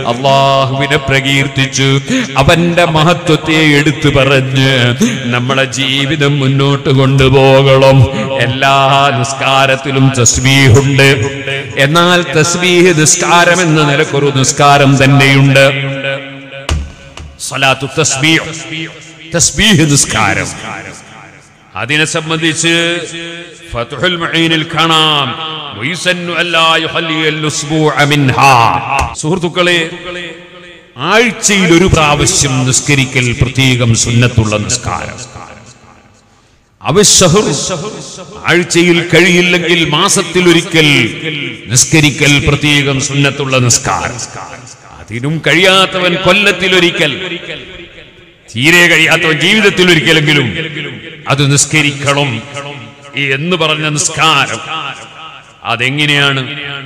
അള്ളാഹുവിനെ പ്രകീർത്തിച്ചു അവന്റെ മഹത്വത്തെ എടുത്തു പറഞ്ഞ് നമ്മളെ ജീവിതം മുന്നോട്ട് കൊണ്ടുപോകണം എല്ലാ നിസ്കാരത്തിലും തസ്ബീഹുണ്ട് എന്നാൽ തസ്ബീഹ് നിസ്കാരം എന്ന നിലക്കൊരു നിസ്കാരം തന്നെയുണ്ട് സലാത്തു തസ്ബീഹ് തസ്ബീഹ് നിസ്കാരം അതിനെ സംബന്ധിച്ച് ഫത്ഹുൽ മുഈനിൽ കാണാം വയുസന്നു അല്ലാ യുഹല്ലിയൽ ഉസ്ബൂഅ മിൻഹാ സുഹൃത്തുക്കളെ ആഴ്ചയിൽ ഒരു പ്രാവശ്യം നിസ്കരിക്കൽ പ്രത്യേകം സുന്നത്തുള്ള നിസ്കാരം അവശ്ശഹർ ആഴ്ചയിൽ കഴിയില്ലെങ്കിൽ മാസത്തിൽ ഒരിക്കൽ നിസ്കരിക്കൽ പ്രത്യേകം സുന്നത്തുള്ള നിസ്കാരം അതിനും കഴിയാത്തവൻ കൊല്ലത്തിൽ ഒരിക്കൽ തീരെ കഴിയാത്തവൻ ജീവിതത്തിൽ ഒരിക്കലെങ്കിലും അത് നിസ്കരിക്കണം എന്ന് പറഞ്ഞ നിസ്കാരം അതെങ്ങനെയാണ്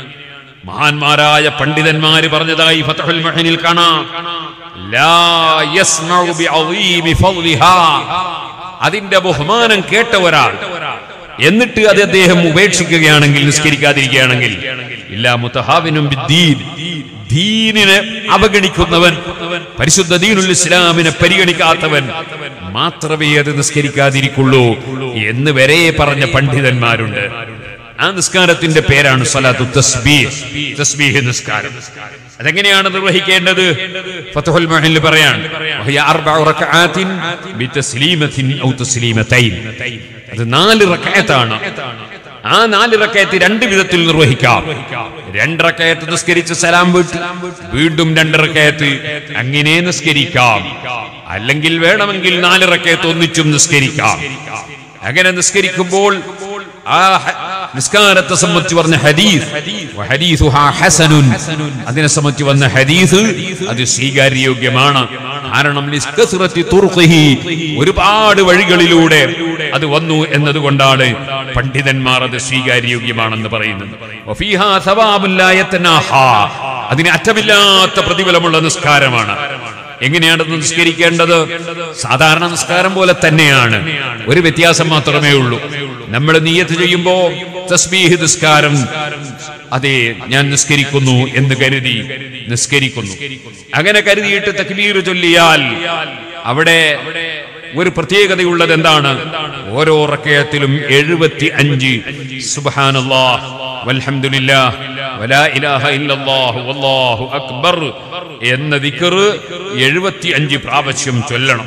മഹാന്മാരായ പണ്ഡിതന്മാര് പറഞ്ഞതായി ഫതഹുൽ മഹനിൽ കാണാം ലാ യസ്മഉ ബിഅളീമി ഫദ്ലിഹാ അതിന്റെ ബഹുമാനം കേട്ട ഒരാൾ എന്നിട്ട് അത് അദ്ദേഹം ഉപേക്ഷിക്കുകയാണെങ്കിൽ നിസ്കരിക്കാതിരിക്കുകയാണെങ്കിൽ ഇല്ലാ മുത്തഹാവിനും ബിദ്ദീൻ ദീനിനെ അവഗണിക്കുന്നവൻ പരിശുദ്ധ ദീനുൽ ഇസ്ലാമിനെ പരിഗണിക്കാത്തവൻ മാത്രമേ അത് നിസ്കരിക്കാതിരിക്കുള്ളൂ എന്ന് വരെ പറഞ്ഞ പണ്ഡിതന്മാരുണ്ട് ആ നിസ്കാരത്തിന്റെ പേരാണ് സലാത്തു തസ്ബീഹ് തസ്ബീഹ് നിസ്കാരം അതെങ്ങനെയാണ് നിർവഹിക്കേണ്ടത് ഫത്ഹുൽ മുഹല്ലിൽ പറയാൻ വഹിയ അർബഉ റക്അാത്തിൻ ബിതസ്ലീമത്തിൻ ഔ തസ്ലീമതൈൻ അത് നാല് റക്അത്താണ് ആ നാല് റക്കയത്ത് രണ്ട് വിധത്തിൽ നിർവഹിക്കാം രണ്ട് റക്കയത്ത് നിസ്കരിച്ച് സലാം വീട്ടി വീണ്ടും രണ്ട് റക്കയത്ത് അങ്ങനെ നിസ്കരിക്കാം അല്ലെങ്കിൽ വേണമെങ്കിൽ നാല് റക്കയത്ത് ഒന്നിച്ചും നിസ്കരിക്കാം അങ്ങനെ നിസ്കരിക്കുമ്പോൾ ആ ഹ- നിസ്കാരത്തെ സംബന്ധിച്ച് പറഞ്ഞ ഹദീസ് വഹദീസുഹാ ഹസനുൻ അതിനെ സംബന്ധിച്ച് വന്ന ഹദീസ് അത് സ്വീകാര്യോഗ്യമാണ് കാരണം ലിസ്കസ്റത്തി തുർഖിഹി ഒരുപാട് വഴികളിലൂടെ അത് വന്നു എന്നതുകൊണ്ടാണ് പണ്ഡിതന്മാർ അത് സ്വീകാര്യോഗ്യമാണെന്ന് പറയുന്നത് വഫീഹാ സവാബുൻ ലാ യതനാഹാ. അതിന് അറ്റമില്ലാത്ത പ്രതിഫലമുള്ള നിസ്കാരമാണ് എങ്ങനെയാണ് ഇത് നിസ്കരിക്കേണ്ടത് സാധാരണ നിസ്കാരം പോലെ തന്നെയാണ് ഒരു വ്യത്യാസം മാത്രമേ ഉള്ളൂ നമ്മൾ നീയത്ത് ചെയ്യുമ്പോ തസ്ബീഹ് നിസ്കാരം അതെ ഞാൻ നിസ്കരിക്കുന്നു എന്ന് കരുതി നിസ്കരിക്കുന്നു അങ്ങനെ കരുതിയിട്ട് തക്ബീർ ചൊല്ലിയാൽ അവിടെ ഒരു പ്രത്യേകതയുള്ളത് എന്താണ് ഓരോ റക്കയത്തിലും എഴുപത്തി അഞ്ച് സുബാനല്ലാഹ് വൽഹംദുലില്ലാഹ് വലാ ഇലാഹ ഇല്ലല്ലാഹു വല്ലാഹു അക്ബർ എന്ന ദിക്ർ എഴുപത്തി അഞ്ച് പ്രാവശ്യം ചൊല്ലണം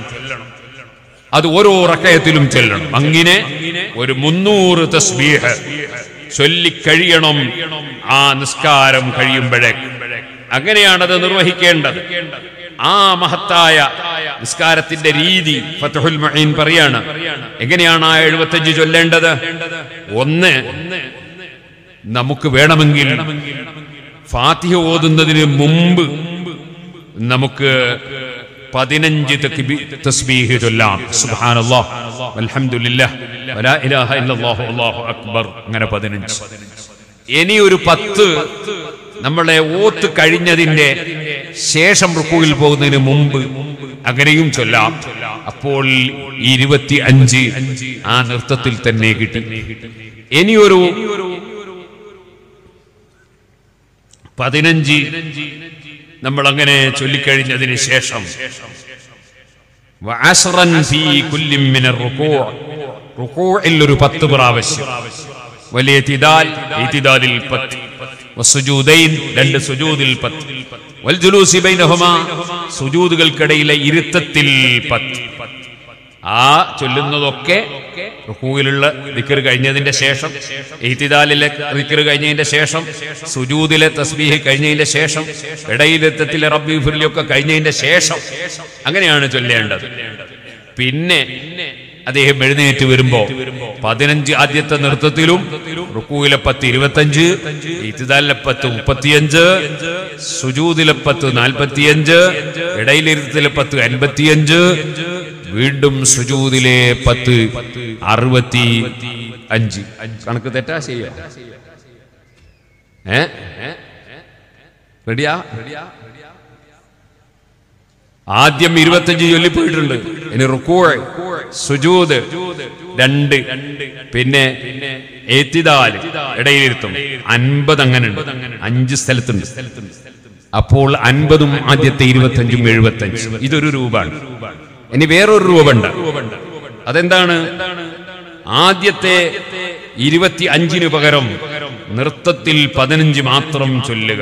അത് ഓരോ റക്കയത്തിലും ചൊല്ലണം അങ്ങനെ ഒരു മുന്നൂറ് തസ്ബീഹ് ചൊല്ലിക്കഴിയണം ആ നിസ്കാരം കഴിയുമ്പോഴേ അങ്ങനെയാണത് നിർവഹിക്കേണ്ടത് ആ മഹത്തായ നിസ്കാരത്തിന്റെ രീതി ഫതഹുൽ മുഈൻ പറയാണ് എങ്ങനെയാണ് ആ എഴുപത്തഞ്ച് ചൊല്ലേണ്ടത് ഒന്ന് നമുക്ക് വേണമെങ്കിൽ ഫാത്തിഹ ഓതുന്നതിന് മുമ്പ് നമുക്ക് പതിനഞ്ച് തക്ബീ- തസ്ബീഹ് ചൊല്ലാം സുബ്ഹാനല്ലാഹ് വൽഹംദുലില്ലാഹ് വലാ ഇലാഹ ഇല്ലല്ലാഹു അല്ലാഹു അക്ബർ അങ്ങനെ പതിനഞ്ച് ഇനി ഒരു പത്ത് നമ്മളെ ഓത്ത് കഴിഞ്ഞതിന്റെ ശേഷം റുക്കുവിൽ പോകുന്നതിന് മുമ്പ് അങ്ങനെയും ചൊല്ലാം അപ്പോൾ ഇരുപത്തി അഞ്ച് ആ നൃത്തത്തിൽ തന്നെ കിട്ടി ഇനിയൊരു പതിനഞ്ച് നമ്മൾ അങ്ങനെ ചൊല്ലിക്കഴിഞ്ഞതിന് ശേഷം വഅസ്റൻ ഫീ കുല്ലി മിന റുകൂഅ് റുകൂഇൽ ഒരു പത്ത് പ്രാവശ്യം വലിയ തിദാൽ ഇതിദാലിൽ പത്ത് വസുജൂദൈൻ രണ്ട് സുജൂദിൽ പത്ത് വൽ ജുലൂസി ബൈനഹുമാ സുജൂദുകൾക്കിടയിലെ ഇരുത്തത്തിൽ പത്ത് ആ ചൊല്ലുന്നതൊക്കെ റുക്കൂയിലുള്ള ദിക്കർ കഴിഞ്ഞതിന്റെ ശേഷം എയ്ത്തിദാലിലെ ദിക്കർ കഴിഞ്ഞതിന്റെ ശേഷം സുജൂദിലെ തസ്ബീഹ് കഴിഞ്ഞതിന്റെ ശേഷം ഇടയിലെത്തത്തിലെ റബ്ബി ഫുലിയൊക്കെ കഴിഞ്ഞതിന്റെ ശേഷം അങ്ങനെയാണ് ചൊല്ലേണ്ടത് പിന്നെ അദ്ദേഹം എഴുന്നേറ്റ് വരുമ്പോ പതിനഞ്ച് ആദ്യത്തെ നൃത്തത്തിലും റുക്കൂയിലെ പത്ത് ഇരുപത്തഞ്ച് ഇത്തിദാലിലെ പത്ത് മുപ്പത്തിയഞ്ച് സുജൂദിലെ പത്ത് നാൽപ്പത്തിയഞ്ച് ഇടയിലിരുത്തത്തിലെ പത്ത് അൻപത്തിയഞ്ച് വീണ്ടും സുജൂദിലെ പത്ത് അറുപത്തി അഞ്ച് കണക്ക് തെറ്റാ ചെയ്യാ ഏ റെഡിയാ ആദ്യം ഇരുപത്തഞ്ച് ചൊല്ലിപ്പോയിട്ടുണ്ട് ഇനി റുക്കൂഴ് സുജൂദ് രണ്ട് പിന്നെ ഏത്തിദാല് ഇടയിലിരുത്തും അൻപത് അങ്ങനെ ഉണ്ട് അഞ്ച് സ്ഥലത്തുണ്ട് അപ്പോൾ അൻപതും ആദ്യത്തെ ഇരുപത്തഞ്ചും എഴുപത്തഞ്ച് ഇതൊരു രൂപമാണ് ഇനി വേറൊരു രൂപമുണ്ട് അതെന്താണ് ആദ്യത്തെ ഇരുപത്തി അഞ്ചിന് പകരം നൃത്തത്തിൽ പതിനഞ്ച് മാത്രം ചൊല്ലുക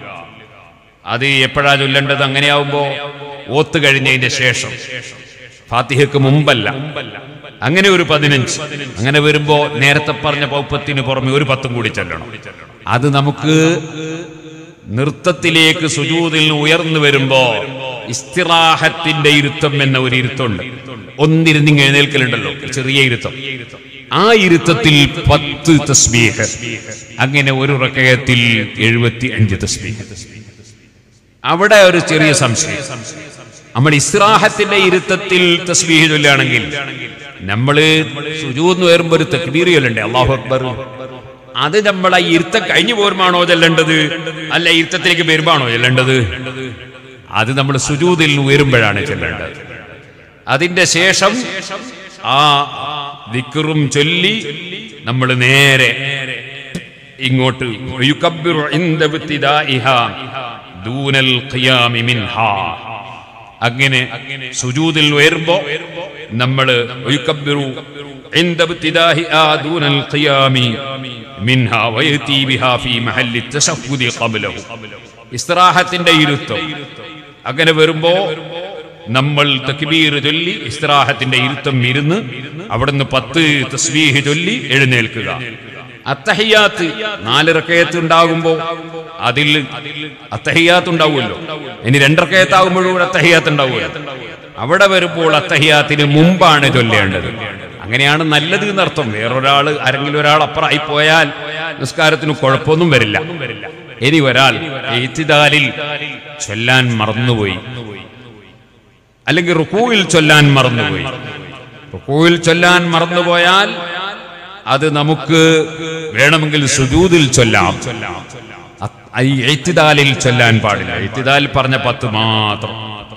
അത് എപ്പോഴാ ചൊല്ലേണ്ടത് അങ്ങനെയാവുമ്പോ ഓത്ത് കഴിഞ്ഞതിന്റെ ശേഷം ഫാത്തിഹയ്ക്ക് മുമ്പല്ല അങ്ങനെ ഒരു പതിനഞ്ച് അങ്ങനെ വരുമ്പോ നേരത്തെ പറഞ്ഞ പൗപ്പത്തിന് പുറമെ ഒരു പത്തും കൂടി ചെല്ലണം അത് നമുക്ക് നൃത്തത്തിലേക്ക് സുജൂതിൽ നിന്ന് ഉയർന്നു വരുമ്പോ ഇസ്തിറാഹത്തിന്റെ ഇരുത്തം എന്ന ഒരു ഇരുത്തമുണ്ട് ഒന്നിരുന്നിങ് എഴുന്നേൽക്കലുണ്ടല്ലോ ഒരു ചെറിയ ഇരുത്തം ആ ഇരുത്തത്തിൽ പത്ത് തസ്ബീഹ് അങ്ങനെ ഒരു റക്കയത്തിൽ എഴുപത്തി അഞ്ച് തസ്ബീഹ് അവിടെ ഒരു ചെറിയ സംശയം നമ്മൾ ഇസ്രാഹത്തിന്റെ ഇരുത്തത്തിൽ തസ്ബീഹ് ചൊല്ലുകയാണെങ്കിൽ നമ്മള് സുജൂന്ന് വരുമ്പോ ഒരു തക്ബീർ ചൊല്ലണ്ടേ അള്ളാഹു അക്ബർ അത് നമ്മൾ ആ ഇരുത്തം കഴിഞ്ഞു പോരുമാണോ ചെല്ലേണ്ടത് അല്ല ഇരുത്തത്തിലേക്ക് വരുമ്പാണോ ചെല്ലേണ്ടത് അത് നമ്മൾ സുജൂതിൽ ഉയരുമ്പോഴാണ് ചെല്ലേണ്ടത് അതിന്റെ ശേഷം ആ ദിക്റും ചൊല്ലി നമ്മൾ നേരെ ഇങ്ങോട്ട് യുകബ്ബിറു ഇൻദ ഇബ്തിദാഇഹാ ദൂനൽ ഖിയാമി മിൻഹാ അങ്ങനെ സുജൂദിൽ ഉയരുമ്പോ നമ്മൾ യുകബ്ബിറു ഇൻദ ഇബ്തിദാഇഹാ ദൂനൽ ഖിയാമി മിൻഹാ വയതി ബിഹാ ഫീ മഹല്ലി തശഹുദി ഖബ്ലഹു ഇസ്തിറാഹത്തിന്റെ ഇരുത്തം അങ്ങനെ വരുമ്പോ നമ്മൾ തക്ബീർ ചൊല്ലി ഇസ്തിറാഹത്തിന്റെ ഇരുത്തം ഇരുന്ന് അവിടുന്ന് പത്ത് തസ്ബീഹ് ചൊല്ലി എഴുന്നേൽക്കുക അത്തഹിയാത്ത് നാല് റക്കയത്ത് ഉണ്ടാകുമ്പോ അതിൽ അത്തഹിയാത്ത് ഉണ്ടാവുമല്ലോ ഇനി രണ്ടറക്കയത്താകുമ്പോഴും കൂടെ അത്തഹിയാത്ത് ഉണ്ടാവുമല്ലോ അവിടെ വരുമ്പോൾ അത്തഹിയാത്തിന് മുമ്പാണ് ചൊല്ലേണ്ടത് അങ്ങനെയാണ് നല്ലത് എന്നർത്ഥം വേറൊരാള് ആരെങ്കിലും ഒരാൾ അപ്പുറമായി പോയാൽ നിസ്കാരത്തിന് കുഴപ്പമൊന്നും വരില്ല ഇനി ഒരാൾ എയ്ത്തിദാലിൽ ചൊല്ലാൻ മറന്നുപോയി അല്ലെങ്കിൽ റുക്കൂയിൽ ചൊല്ലാൻ മറന്നുപോയി റുക്കൂയിൽ ചൊല്ലാൻ മറന്നുപോയാൽ അത് നമുക്ക് വേണമെങ്കിൽ സുജൂദിൽ ചൊല്ലാം അത് ഈ എയ്ത്തിദാലിൽ ചൊല്ലാൻ പാടില്ല എയ്ത്തിദാൽ പറഞ്ഞ പത്ത് മാത്രം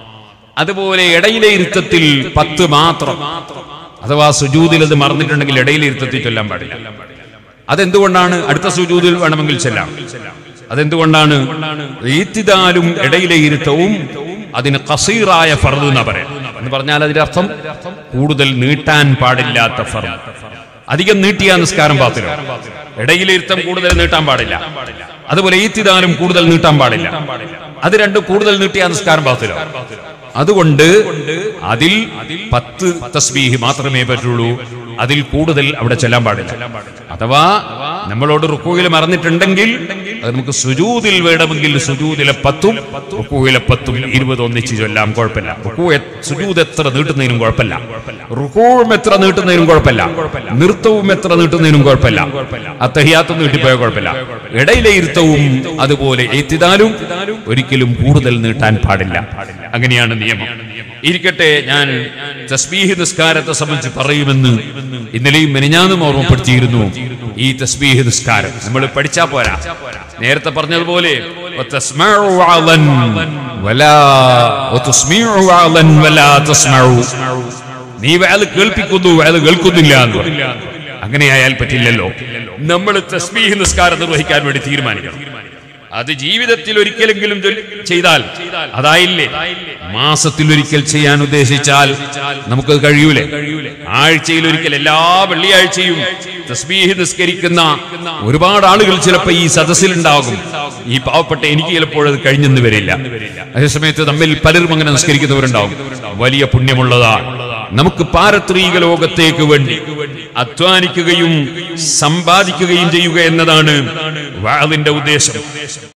അതുപോലെ ഇടയിലെ ഇരുത്തത്തിൽ പത്ത് മാത്രം അഥവാ സുജൂദിൽ അത് മറന്നിട്ടുണ്ടെങ്കിൽ ഇടയിലെ ഇരുത്തത്തിൽ ചൊല്ലാൻ പാടില്ല അതെന്തുകൊണ്ടാണ് അടുത്ത സുജൂദിൽ വേണമെങ്കിൽ ചെല്ലാം അതെന്തുകൊണ്ടാണ് ഈത്തിദാലും ഇടയിലെ ഇരുത്തവും അതിന് കസീറായ ഫർദ് എന്ന് പറയാം എന്ന് പറഞ്ഞാൽ അതിന്റെ അർത്ഥം കൂടുതൽ നീട്ടാൻ പാടില്ലാത്ത ഫർദ് അധികം നീട്ടിയ നിസ്കാരം പാത്തില്ല ഇടയിലെ ഇരുത്തം കൂടുതൽ നീട്ടാൻ പാടില്ല അതുപോലെ ഈത്തിദാലും കൂടുതൽ നീട്ടാൻ പാടില്ല അത് രണ്ടും കൂടുതൽ നീട്ടിയ നിസ്കാരം പാത്തില്ല അതുകൊണ്ട് അതിൽ പത്ത് തസ്ബീഹ് മാത്രമേ പറ്റുള്ളൂ അതിൽ കൂടുതൽ അവിടെ ചെല്ലാൻ പാടില്ല അഥവാ നമ്മളോട് റുക്കുവിൽ മറന്നിട്ടുണ്ടെങ്കിൽ അത് നമുക്ക് സുജൂതിൽ വേണമെങ്കിൽ സുജൂതിലെ പത്തും റുക്കുവിലെ പത്തും ഇരുപത് ഒന്നിച്ച് ചൊല്ലാം കുഴപ്പമില്ല റുക്കു എ- സുജൂദ് എത്ര നീട്ടുന്നതിനും കുഴപ്പമില്ല റുക്കുവും എത്ര നീട്ടുന്നതിനും കുഴപ്പമില്ല നൃത്തവും എത്ര നീട്ടുന്നതിനും കുഴപ്പമില്ല അത്തഹിയാത്തും നീട്ടിപ്പോയ കുഴപ്പമില്ല ഇടയിലെ ഇരുത്തവും അതുപോലെ എത്തിതാലും ഒരിക്കലും കൂടുതൽ നീട്ടാൻ പാടില്ല അങ്ങനെയാണ് നിയമം ഇരിക്കട്ടെ ഞാൻ തസ്ബീഹ് നിസ്കാരത്തെ സംബന്ധിച്ച് പറയുമെന്ന് ഇന്നലെയും മെനിഞ്ഞാന്നും ഓർമ്മപ്പെടുത്തിയിരുന്നു ഈ തസ്ബീഹ് നിസ്കാരം നമ്മൾ പഠിച്ചാ പോരാ നേരത്തെ പറഞ്ഞതുപോലെ وتسمعوا وعظا ولا وتسمعوا وعظا ولا تسمعوا നീ വയത് കേൾപ്പിക്കുന്നു വയത് കേൾക്കുന്നില്ല എന്ന് പറയും അങ്ങനെയായാൽ പറ്റില്ലല്ലോ നമ്മൾ തസ്ബീഹ് നിസ്കാരം നിർവഹിക്കാൻ വേണ്ടി തീരുമാനിക്കണം അത് ജീവിതത്തിൽ ഒരിക്കലെങ്കിലും ചൊല്ലി- ചെയ്താൽ അതായില്ലേ മാസത്തിൽ ഒരിക്കൽ ചെയ്യാൻ ഉദ്ദേശിച്ചാൽ നമുക്കത് കഴിയൂലേ ആഴ്ചയിൽ ഒരിക്കൽ എല്ലാ വെള്ളിയാഴ്ചയും തസ്ബീഹ് നിസ്കരിക്കുന്ന ഒരുപാട് ആളുകൾ ചിലപ്പോൾ ഈ സദസ്സിലുണ്ടാകും ഈ പാവപ്പെട്ട എനിക്ക് ചിലപ്പോൾ അത് കഴിഞ്ഞെന്ന് വരില്ല അതേസമയത്ത് നമ്മിൽ പലരും അങ്ങനെ നിസ്കരിക്കുന്നവരുണ്ടാവും വലിയ പുണ്യമുള്ളതാണ് നമുക്ക് പാരത്രീക ലോകത്തേക്ക് വേണ്ടി അധ്വാനിക്കുകയും സമ്പാദിക്കുകയും ചെയ്യുക എന്നതാണ് വാളിന്റെ ഉദ്ദേശം